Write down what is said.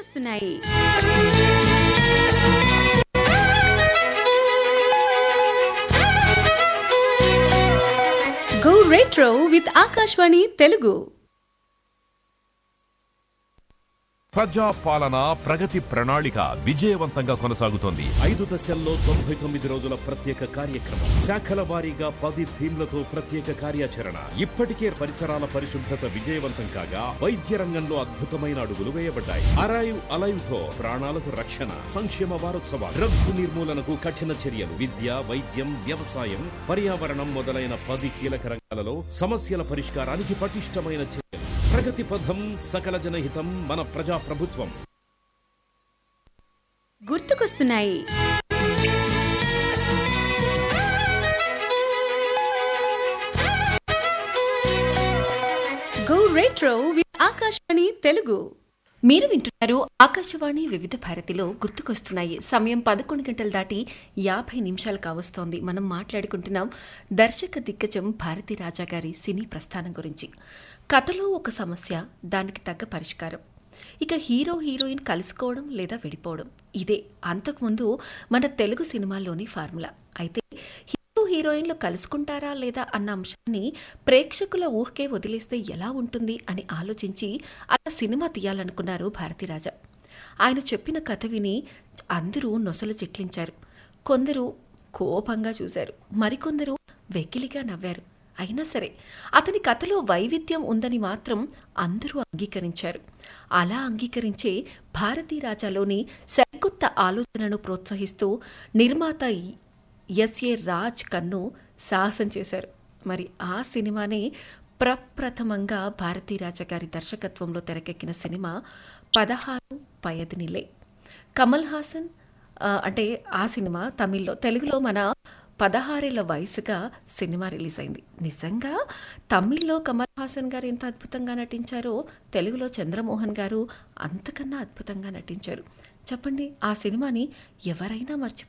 గుర్తుకొస్తున్నాయి go retro with Akashvani Telugu ప్రజా పాలన ప్రగతి ప్రణాళిక విజయవంతంగా కొనసాగుతోంది ఐదు దశల్లో తొంభై తొమ్మిది రోజుల ప్రత్యేక కార్యక్రమం శాఖల వారీగా పది థీమ్లతో ప్రత్యేక కార్యాచరణ ఇప్పటికే పరిసరాల పరిశుభ్రత విజయవంతం కాగా వైద్య రంగంలో అద్భుతమైన అడుగులు వేయబడ్డాయి అరైవ్ అలైవ్ తో ప్రాణాలకు రక్షణ సంక్షేమ వారోత్సవాలు డ్రగ్స్ నిర్మూలనకు కఠిన చర్యలు విద్య వైద్యం వ్యవసాయం పర్యావరణం మొదలైన పది కీలక రంగాలలో సమస్యల పరిష్కారానికి పటిష్టమైన చర్యలు ప్రగతి పథం సకల జనహితం మన ప్రజా ప్రభుత్వం గుర్తుకొస్తున్నాయి go retro with Akashvani Telugu మీరు వింటున్నారు ఆకాశవాణి వివిధ భారతిలో గుర్తుకొస్తున్నాయి సమయం పదకొండు గంటలు దాటి యాభై నిమిషాలు కావస్తోంది మనం మాట్లాడుకుంటున్నాం దర్శక దిగ్గజం భారతీ రాజా గారి సినీ ప్రస్థానం గురించి కథలో ఒక సమస్య దానికి తగ్గ పరిష్కారం ఇక హీరో హీరోయిన్ కలుసుకోవడం లేదా విడిపోవడం ఇదే అంతకుముందు మన తెలుగు సినిమాల్లోని ఫార్ములా అయితే హీరో హీరోయిన్లు కలుసుకుంటారా లేదా అన్న అంశాన్ని ప్రేక్షకుల ఊహకే వదిలేస్తే ఎలా ఉంటుంది అని ఆలోచించి అలా సినిమా తీయాలనుకున్నారు భారతీరాజా ఆయన చెప్పిన కథ విని అందరూ నొసలు చిట్లించారు కొందరు కోపంగా చూశారు మరికొందరు వెకిలిగా నవ్వారు అయినా సరే అతని కథలో వైవిధ్యం ఉందని మాత్రం అందరూ అంగీకరించారు అలా అంగీకరించే భారతీ రాజాలోని సరికొత్త ఆలోచనను ప్రోత్సహిస్తూ నిర్మాత ఎస్ఏ రాజ్ కన్ను సాహసం చేశారు మరి ఆ సినిమానే ప్రప్రథమంగా భారతీ రాజా గారి దర్శకత్వంలో తెరకెక్కిన సినిమా పదహారు పయదినిలే కమల్ హాసన్ ఆ, అంటే ఆ సినిమా తమిళ్లో తెలుగులో మన పదహారేళ్ల వయసుగా సినిమా రిలీజ్ అయింది నిజంగా తమిళ్లో కమల్ హాసన్ గారు ఎంత అద్భుతంగా నటించారో తెలుగులో చంద్రమోహన్ గారు అంతకన్నా అద్భుతంగా నటించారు చెప్పండి ఆ సినిమాని ఎవరైనా మర్చిపో